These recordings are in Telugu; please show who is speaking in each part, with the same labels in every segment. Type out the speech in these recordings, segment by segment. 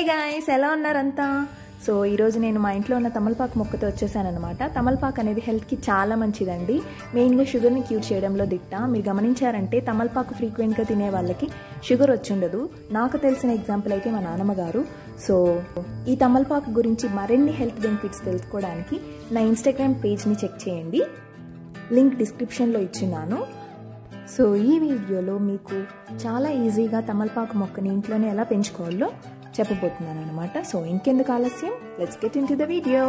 Speaker 1: గాయస్ ఎలా ఉన్నారంతా సో ఈరోజు నేను మా ఇంట్లో ఉన్న తమలపాకు మొక్కతో వచ్చేసానమాట తమలపాకు అనేది హెల్త్కి చాలా మంచిదండి మెయిన్గా షుగర్ని క్యూర్ చేయడంలో దిట్ట మీరు గమనించారంటే తమలపాకు ఫ్రీక్వెంట్గా తినే వాళ్ళకి షుగర్ వచ్చిండదు నాకు తెలిసిన ఎగ్జాంపుల్ అయితే మా నాన్నమ్మ గారు సో ఈ తమలపాకు గురించి మరిన్ని హెల్త్ బెనిఫిట్స్ తెలుసుకోవడానికి నా ఇన్స్టాగ్రామ్ పేజ్ని చెక్ చేయండి లింక్ డిస్క్రిప్షన్లో ఇచ్చిన్నాను సో ఈ వీడియోలో మీకు చాలా ఈజీగా తమలపాకు మొక్కని ఇంట్లోనే ఎలా పెంచుకోవాలో చెప్పబోతున్నాను అనమాట సో ఇంకెందుకు ఆలస్యం let's get into the video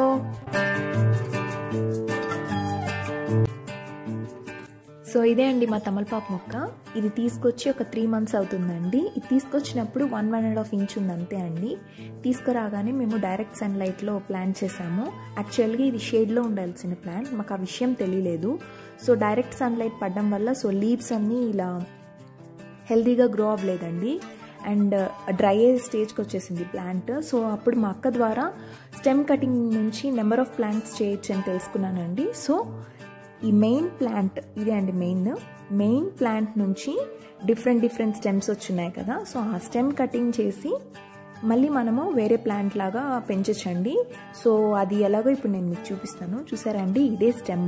Speaker 1: so ఇదే అండి మా తమలపాకు మొక్క ఇది తీసుకొచ్చి ఒక త్రీ మంత్స్ అవుతుందండి ఇది తీసుకొచ్చినప్పుడు one one and half inch ఉంది అంతే అండి తీసుకురాగానే మేము డైరెక్ట్ సన్లైట్లో ప్లాంట్ చేసాము యాక్చువల్గా ఇది షేడ్లో ఉండాల్సిన ప్లాంట్ మాకు ఆ విషయం తెలియలేదు సో డైరెక్ట్ సన్లైట్ పడడం వల్ల సో లీవ్స్ అన్నీ ఇలా హెల్దీగా గ్రో అవ్వలేదండి అండ్ డ్రై అయ్యే స్టేజ్కి వచ్చేసింది ప్లాంట్ సో అప్పుడు మా అక్క ద్వారా స్టెమ్ కటింగ్ నుంచి నెంబర్ ఆఫ్ ప్లాంట్స్ చేయొచ్చు అని తెలుసుకున్నానండి సో ఈ మెయిన్ ప్లాంట్ ఇదే అండి మెయిన్ మెయిన్ ప్లాంట్ నుంచి డిఫరెంట్ డిఫరెంట్ స్టెమ్స్ వచ్చున్నాయి కదా సో ఆ స్టెమ్ కటింగ్ చేసి మళ్ళీ మనము వేరే ప్లాంట్ లాగా పెంచచ్చండి సో అది ఎలాగో ఇప్పుడు నేను మీకు చూపిస్తాను చూసారా అండి ఇదే స్టెమ్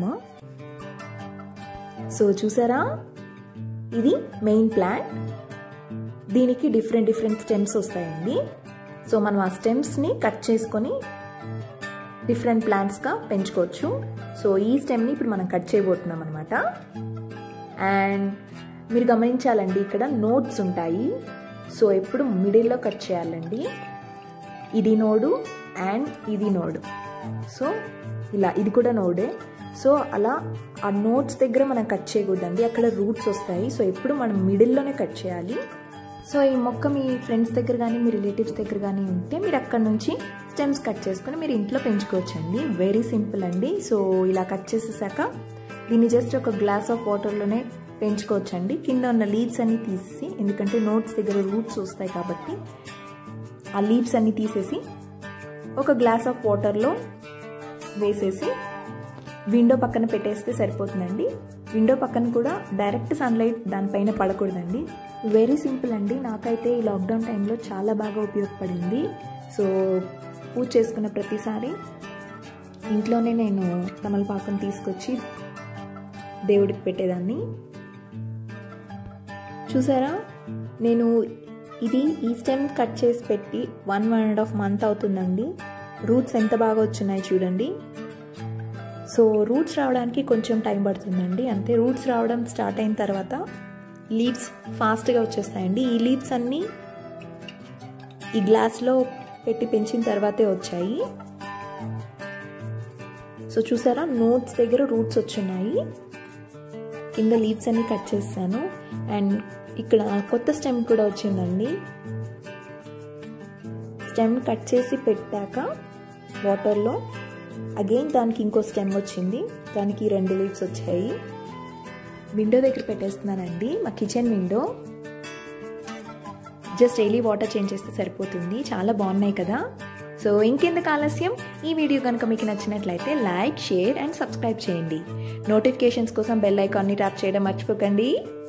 Speaker 1: సో చూసారా ఇది మెయిన్ ప్లాంట్ దీనికి డిఫరెంట్ డిఫరెంట్ స్టెమ్స్ వస్తాయండి సో మనం ఆ స్టెమ్స్ని కట్ చేసుకొని డిఫరెంట్ ప్లాంట్స్గా పెంచుకోవచ్చు సో ఈ స్టెమ్ని ఇప్పుడు మనం కట్ చేయబోతున్నాం అనమాట అండ్ మీరు గమనించాలండి ఇక్కడ నోట్స్ ఉంటాయి సో ఎప్పుడు మిడిల్లో కట్ చేయాలండి ఇది నోడు అండ్ ఇది నోడు సో ఇలా ఇది కూడా నోడే సో అలా ఆ నోట్స్ దగ్గర మనం కట్ చేయకూడదండి అక్కడ రూట్స్ వస్తాయి సో ఎప్పుడు మనం మిడిల్లోనే కట్ చేయాలి సో ఈ మొక్క మీ ఫ్రెండ్స్ దగ్గర కానీ మీ రిలేటివ్స్ దగ్గర కానీ ఉంటే మీరు అక్కడ నుంచి స్టెమ్స్ కట్ చేసుకొని మీరు ఇంట్లో పెంచుకోవచ్చండి వెరీ సింపుల్ అండి సో ఇలా కట్ చేసేసాక దీన్ని జస్ట్ ఒక గ్లాస్ ఆఫ్ వాటర్లోనే పెంచుకోవచ్చండి కింద ఉన్న లీవ్స్ అన్ని తీసేసి ఎందుకంటే నోట్స్ దగ్గర రూట్స్ వస్తాయి కాబట్టి ఆ లీవ్స్ అన్ని తీసేసి ఒక గ్లాస్ ఆఫ్ వాటర్లో వేసేసి విండో పక్కన పెట్టేస్తే సరిపోతుందండి విండో పక్కన కూడా డైరెక్ట్ సన్లైట్ దానిపైన పడకూడదండి వెరీ సింపుల్ అండి నాకైతే ఈ లాక్డౌన్ టైంలో చాలా బాగా ఉపయోగపడింది సో పూజ చేసుకున్న ప్రతిసారి ఇంట్లోనే నేను తమలపాకుని తీసుకొచ్చి దేవుడికి పెట్టేదాన్ని చూసారా నేను ఇది ఈ స్టెమ్ కట్ చేసి పెట్టి one one and half month అవుతుందండి రూట్స్ ఎంత బాగా వచ్చినాయి చూడండి సో రూట్స్ రావడానికి కొంచెం టైం పడుతుందండి అంతే రూట్స్ రావడం స్టార్ట్ అయిన తర్వాత లీవ్స్ ఫాస్ట్గా వచ్చేస్తాయండి ఈ లీవ్స్ అన్నీ ఈ గ్లాస్లో పెట్టి పెంచిన తర్వాతే వచ్చాయి సో చూసారా నోట్స్ దగ్గర రూట్స్ వచ్చున్నాయి కింద లీవ్స్ అన్ని కట్ చేస్తాను అండ్ ఇక్కడ కొత్త స్టెమ్ కూడా వచ్చిందండి స్టెమ్ కట్ చేసి పెట్టాక వాటర్లో అగైన్ దానికి ఇంకో స్టెమ్ వచ్చింది దానికి రెండు లీవ్స్ వచ్చాయి విండో దగ్గర పెట్టేస్తున్నానండి మా kitchen window just daily water change చేస్తే సరిపోతుంది చాలా బాగున్నాయి కదా సో ఇంకెందుకు ఆలస్యం ఈ వీడియో కనుక మీకు నచ్చినట్లయితే లైక్ షేర్ అండ్ సబ్స్క్రైబ్ చేయండి నోటిఫికేషన్స్ కోసం బెల్ ఐకాన్ని ట్యాప్ చేయడం మర్చిపోకండి